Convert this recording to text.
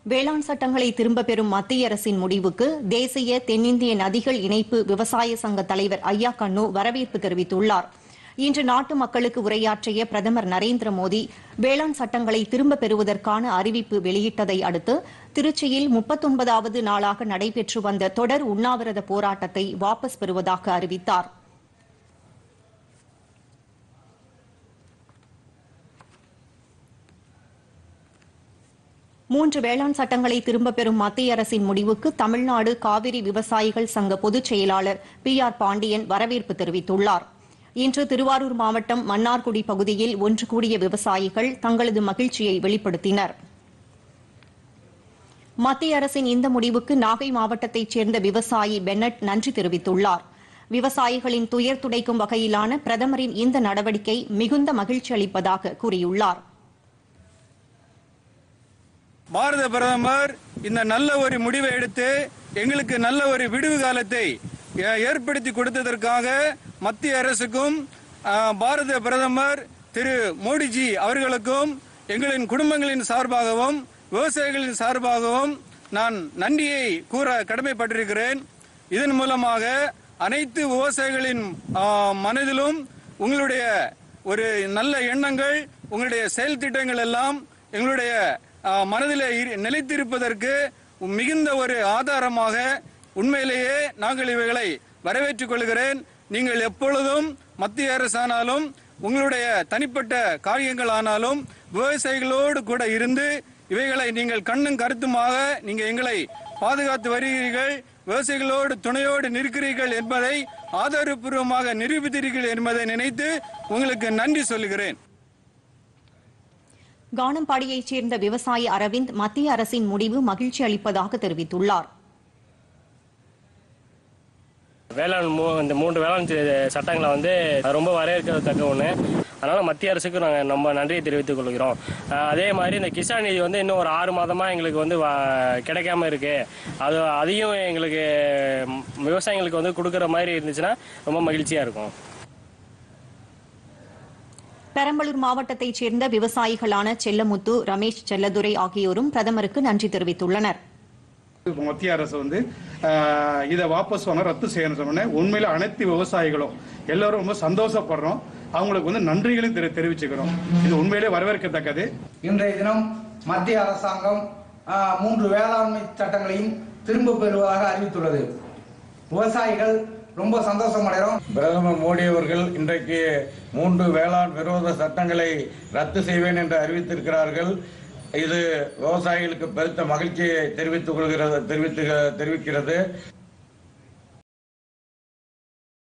வேளாண் சட்டங்களை திரும்பப் பெறும் மத்திய அரசின் முடிவுக்கு தேசிய தென்னிந்திய நதிகள் இணைப்பு விவசாய சங்க தலைவர் ஐயா கண்ணு வரவேற்பு தெரிவித்துள்ளார் இன்று நாட்டு மக்களுக்கு உரையாற்றிய பிரதமர் நரேந்திர மோடி வேளாண் சட்டங்களை திரும்பப் பெறுவதற்கான அறிவிப்பு வெளியிட்டதை அடுத்து திருச்சியில் முப்பத்தொன்பதாவது நாளாக நடைபெற்று வந்த தொடர் உண்ணாவிரத போராட்டத்தை வாபஸ் பெறுவதாக அறிவித்தார் மூன்று வேளாண் சட்டங்களை திரும்பப் பெறும் மத்திய அரசின் முடிவுக்கு தமிழ்நாடு காவிரி விவசாயிகள் சங்க பொதுச் செயலாளர் பி ஆர் பாண்டியன் வரவேற்பு தெரிவித்துள்ளார் இன்று திருவாரூர் மாவட்டம் மன்னார்குடி பகுதியில் ஒன்று கூடிய விவசாயிகள் தங்களது மகிழ்ச்சியை வெளிப்படுத்தினர் மத்திய அரசின் இந்த முடிவுக்கு நாகை மாவட்டத்தைச் சேர்ந்த விவசாயி பென்னட் நன்றி தெரிவித்துள்ளார் விவசாயிகளின் துயர் துடைக்கும் வகையிலான பிரதமரின் இந்த நடவடிக்கை மிகுந்த மகிழ்ச்சி அளிப்பதாக கூறியுள்ளார் பாரத பிரதமர் இந்த நல்ல ஒரு முடிவை எடுத்து எங்களுக்கு நல்ல ஒரு விடுவு காலத்தை ஏ- ஏற்படுத்தி கொடுத்ததற்காக மத்திய அரசுக்கும் ஆ, பாரத பிரதமர் திரு மோடிஜி அவர்களுக்கும் எங்களின் குடும்பங்களின் சார்பாகவும் விவசாயிகளின் சார்பாகவும் நான் நன்றியை கூற கடமைப்பட்டிருக்கிறேன் இதன் மூலமாக அனைத்து விவசாயிகளின் ஆ, மனதிலும் உங்களுடைய ஒரு நல்ல எண்ணங்கள் உங்களுடைய செயல் திட்டங்கள் எல்லாம் எங்களுடைய ஆ, மனதிலே இரு- நிலைத்திருப்பதற்கு மிகுந்த ஒரு ஆதாரமாக உண்மையிலேயே நாங்கள் இவைகளை வரவேற்றுக் கொள்கிறேன் நீங்கள் எப்பொழுதும் மத்திய அரசானாலும் உங்களுடைய தனிப்பட்ட காரியங்கள் ஆனாலும் விவசாயிகளோடு கூட இருந்து இவைகளை நீங்கள் கண்ணும் கருத்துமாக நீங்க எங்களை பாதுகாத்து வருகிறீர்கள் விவசாயிகளோடு துணையோடு நிற்கிறீர்கள் என்பதை ஆதாரப்பூர்வமாக நிரூபித்தீர்கள் என்பதை நினைத்து உங்களுக்கு நன்றி சொல்லுகிறேன் கானம்பாடியைச் சேர்ந்த விவசாயி அரவிந்த் மத்திய அரசின் முடிவு மகிழ்ச்சி அளிப்பதாக தெரிவித்துள்ளார் வேளாண் மூ இந்த மூன்று வேளாண் சி- சட்டங்களை வந்து ரொம்ப வரவேற்கத்தக்க ஒன்று அதனால மத்திய அரசுக்கு நாங்கள் நம்ம நன்றியை தெரிவித்துக் கொள்கிறோம் அஹ் அதே மாதிரி இந்த கிசான் நிதி வந்து இன்னும் ஒரு ஆறு மாதமாக எங்களுக்கு வந்து வ- கிடைக்காம இருக்கு அது அதையும் எங்களுக்கு ம், விவசாயிகளுக்கு வந்து கொடுக்குற மாதிரி இருந்துச்சுன்னா ரொம்ப மகிழ்ச்சியாக இருக்கும் பெரம்பலூர் மாவட்டத்தைச் சேர்ந்த விவசாயிகளான செல்லமுத்து ரமேஷ் செல்லதுரை ஆகியோரும் பிரதமருக்கு நன்றி தெரிவித்துள்ளனர் மத்திய அரசு வந்து ஆஹ், இதை வாபஸ் வாங்க ரத்து செய்யணும்னு சொன்னோன்னே உண்மையில அனைத்து விவசாயிகளும் எல்லாரும் ரொம்ப சந்தோஷப்படுறோம் அவங்களுக்கு வந்து நன்றிகளையும் தெரி- தெரிவிச்சுக்கிறோம் இது உண்மையிலே வரவேற்கத்தக்கது இன்றைய தினம் மத்திய அரசாங்கம் ஆ, மூன்று வேளாண்மை சட்டங்களையும் திரும்ப பெறுவதாக அறிவித்துள்ளது விவசாயிகள் ரொம்ப சந்தோஷம் அடைகிறோம் பிரதமர் மோடி அவர்கள் இன்றைக்கு மூன்று வேளாண் விரோத சட்டங்களை ரத்து செய்வேன் என்று அறிவித்திருக்கிறார்கள் இது விவசாயிகளுக்கு பெருத்த மகிழ்ச்சியை தெரிவித்துக் கொள்கிறது தெரிவித்து தெரிவிக்கிறது